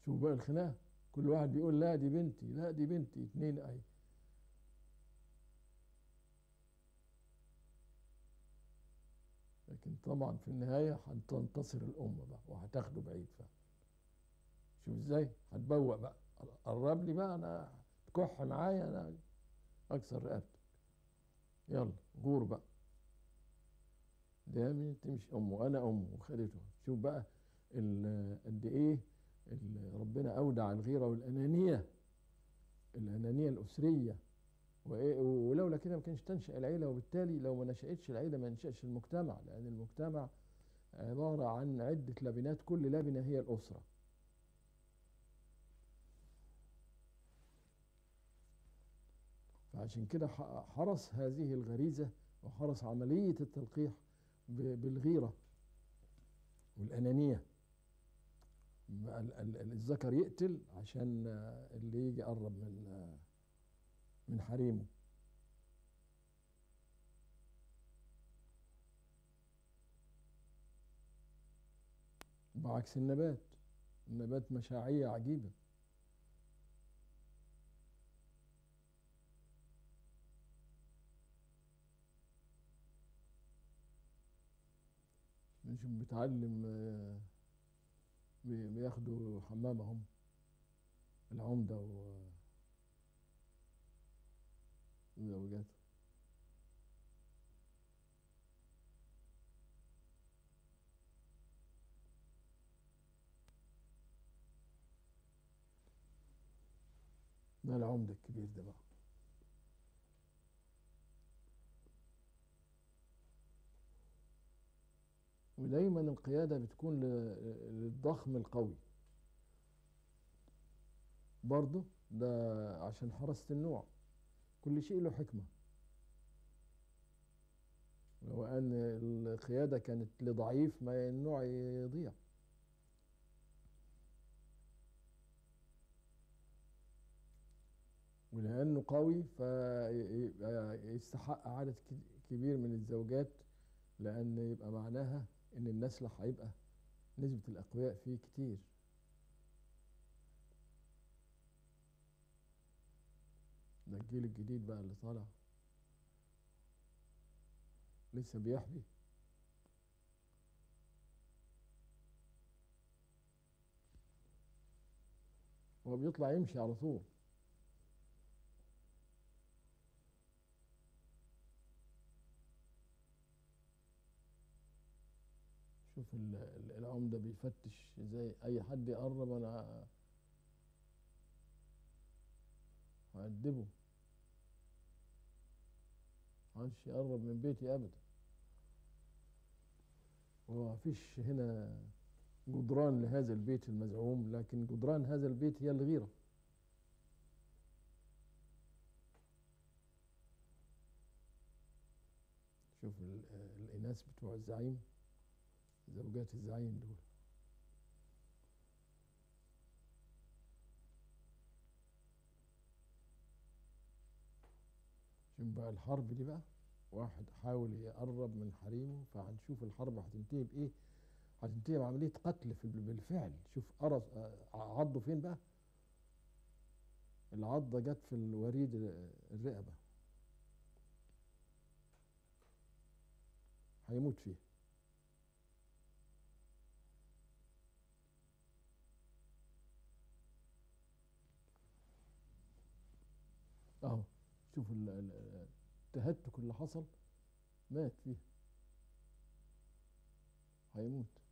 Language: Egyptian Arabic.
شوف بقى الخناقة كل واحد بيقول لا دي بنتي لا دي بنتي اتنين اهي لكن طبعا في النهاية هتنتصر الأمة بقى وهتاخده بعيد فعلا شوف ازاي هتبوق بقى قرب لي بقى انا تكح معايا انا اكسر رقبتك يلا غور بقى ده انت مش امه انا امه وخدته شوف بقى ال- قد ايه ال- ربنا اودع الغيره والانانيه الانانيه الاسريه وإيه- ولولا كده ما كانش تنشا العيله وبالتالي لو ما نشاتش العيله ما ينشاش المجتمع لان المجتمع عباره عن عده لبنات كل لبنه هي الاسره فعشان كده ح- حرس هذه الغريزة وحرس عملية التلقيح ب- بالغيرة والأنانية بقى ال- ال- الذكر يقتل عشان آه، اللي يجي يقرب من آه، من حريمه بعكس النبات النبات مشاعية عجيبة مش بتعلم آه، بي- بياخدوا حمامهم العمدة و وزوجاته ده العمدة الكبير ده بقى ودايما القيادة بتكون ل- للضخم القوي برضه ده عشان حراسة النوع كل شيء له حكمة لو أن القيادة كانت لضعيف ما النوع يضيع ولأنه قوي فيستحق عدد ك- كبير من الزوجات لأن يبقى معناها إن النسل هيبقى نسبة الأقوياء فيه كتير ده الجيل الجديد بقى اللي طالع لسه بيحبي هو بيطلع يمشي على طول شوف ال- ال- العمدة بيفتش زي أي حد يقرب أنا هأدبه محدش يقرب من بيتي أبدا ومفيش هنا جدران لهذا البيت المزعوم لكن جدران هذا البيت هي الغيرة شوف ال- الإناث بتوع الزعيم زوجات الزعيم دول شوف بقى الحرب دي بقى واحد حاول يقرب من حريمه فهنشوف الحرب هتنتهي بإيه هتنتهي بعملية قتل في بالفعل شوف قرص آه، عضه فين بقى العضة جت في الوريد الرقبة هيموت فيها اهو شوف ال- ال- التهتك اللي حصل مات فيه هيموت